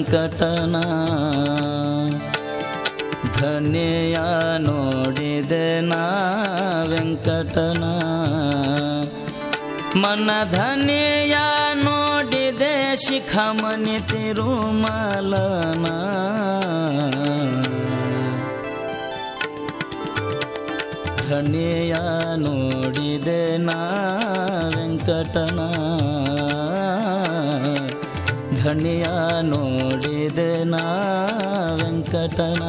ವೆಂಕಟನ ಧನ್ಯ ನೋಡಿದೆ ನಾ ವೆಂಕಟನ ಮನ ಧನ್ಯ ನೋಡಿದೆ ಶಿಖಮಣಿ ತಿರುಮಲನ ಧನ್ಯ ನೋಡಿದೆ ನಾ ವೆಂಕಟನ ಧನ್ಯ ನೋಡಿದೆ ನಾ ವೆಂಕಟನ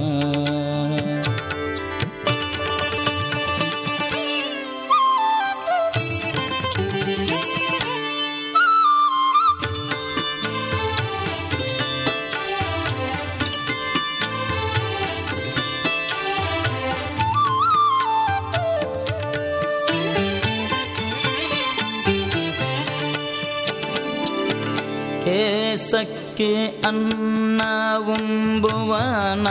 ಕೇಸಕ್ಕೆ ಅನ್ನ ಉಂಬುವನ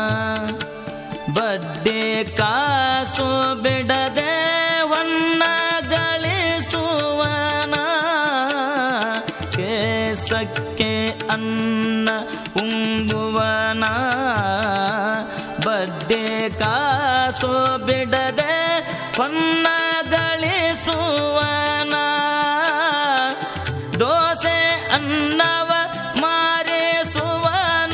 ಬಡ್ಡೆ ಕಾಸು ಬಿಡದೆ ವಣ್ಣ ಗಳಿಸುವನ ಕೇಸಕ್ಕೆ ಅನ್ನ ಉಂಬುವನ ಬಡ್ಡೆ ಕಾಸು ಬಿಡದೆ ಹೊನ್ನ ಗಳಿಸುವನ ದೋಸೆ ಅನ್ನವ ಮಾರಿಸುವನ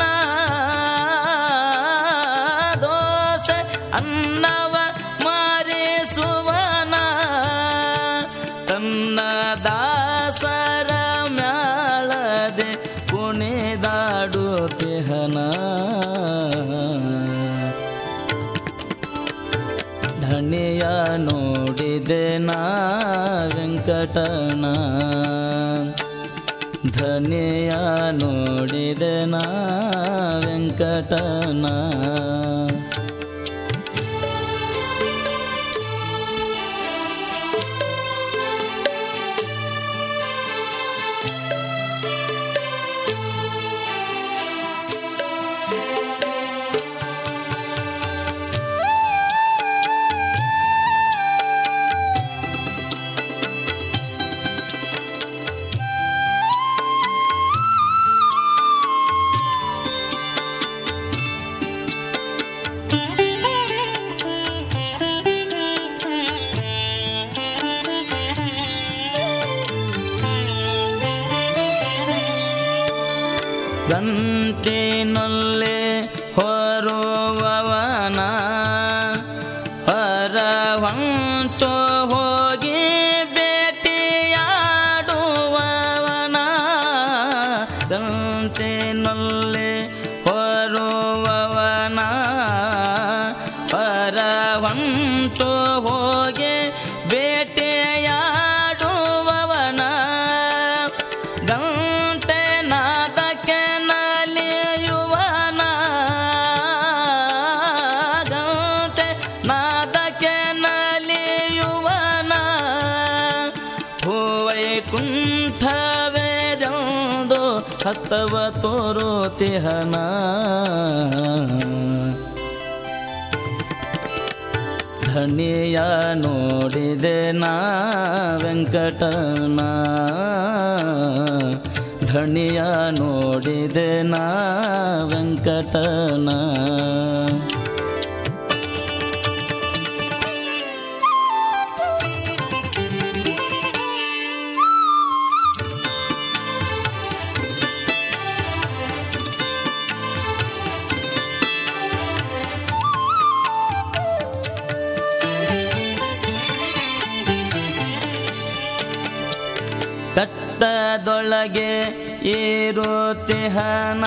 ದೋಸೆ ಅನ್ನವ ಮಾರಿಸುವನ ತನ್ನ ದಾಸರ ಮ್ಯಾಳದೆ ಕುಣಿದಾಡುತ್ತಿಹನ ಧನಿಯ ನೋಡಿದೆ ನಾ ವೆಂಕಟನ ಧನಿಯ ನೋಡಿದೆ ನಾ ವೆಂಕಟನ ಗಂಟಿನೊಲ್ಲೆ ಹೊರುವವನ ಹೊರ ಹೊಂಟು ಹೋಗಿ ಭೇಟಿಯಾಡುವವನ ಗಂಟಿನೊಲ್ಲೆ ಹೊರುವವನ ಹೊರ ಹೊಂಟು ಹೋಗಿ ಬೇಟೆಯಾಡುವವನ ಗಂಟೆ ನಾದಕ್ಕೆ ನಲಿಯುವನ ಗಂಟೆ ನಾದಕ್ಕೆ ನಲಿಯುವನ ಹೂವೈಕುಂಠವೇದೆಂದು ಹಸ್ತವ ತೋರುತಿಹನ ಧನಿಯ ನೋಡಿದೆ ನಾ ವೆಂಕಟನ ಧನಿಯ ನೋಡಿದೆ ನಾ ವೆಂಕಟನ ಕಟ್ಟದೊಳಗೆ ಏರುತಿಹನ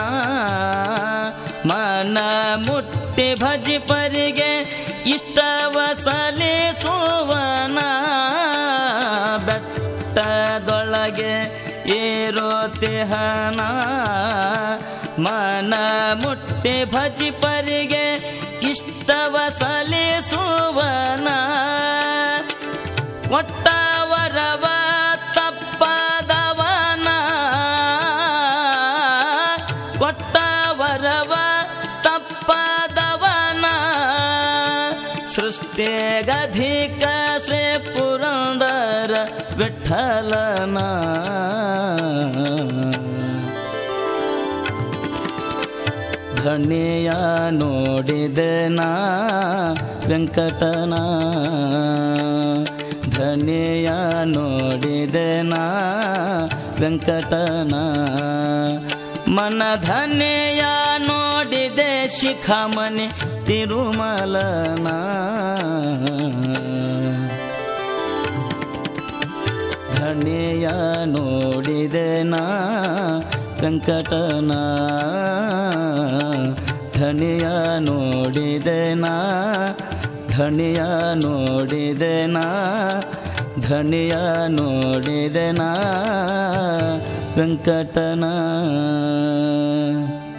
ಮನ ಮುಟ್ಟಿ ಭಜಿ ಪರಿಗೆ ಇಷ್ಟವ ಸಲಿಸುವನ ಬೆಟ್ಟದೊಳಗೆ ಏರುತಿಹನ ಮನ ಮುಟ್ಟಿ ಭಜಿ ಪರಿಗೆ ಇಷ್ಟವ ಸಲಿಸುವನ ಒಟ್ಟ ವರವ ತಪ್ಪದವನ ಕೊಟ್ಟ ವರವ ತಪ್ಪದವನ ಸೃಷ್ಟಿಗಧಿಕ ಶ್ರೀ ಪುರಂದರ ವಿಠಲನ ಧಣಿಯ ನೋಡಿದೆ ನಾ ವೆಂಕಟನ ಧಣಿಯ ನೋಡಿದೆ ನಾ ವೆಂಕಟನ ಮನ ಧನೆಯ ನೋಡಿದೆ ಶಿಖಾಮಣಿ ತಿರುಮಲನ ಧಣಿಯ ನೋಡಿದೆ ನಾ ವೆಂಕಟನ ಧಣಿಯ ನೋಡಿದೆ ನಾ ಧಣಿಯ ನೋಡಿದೆ ನಾ ಧಣಿಯ ನೋಡಿದೆ ನಾ ವೆಂಕಟನ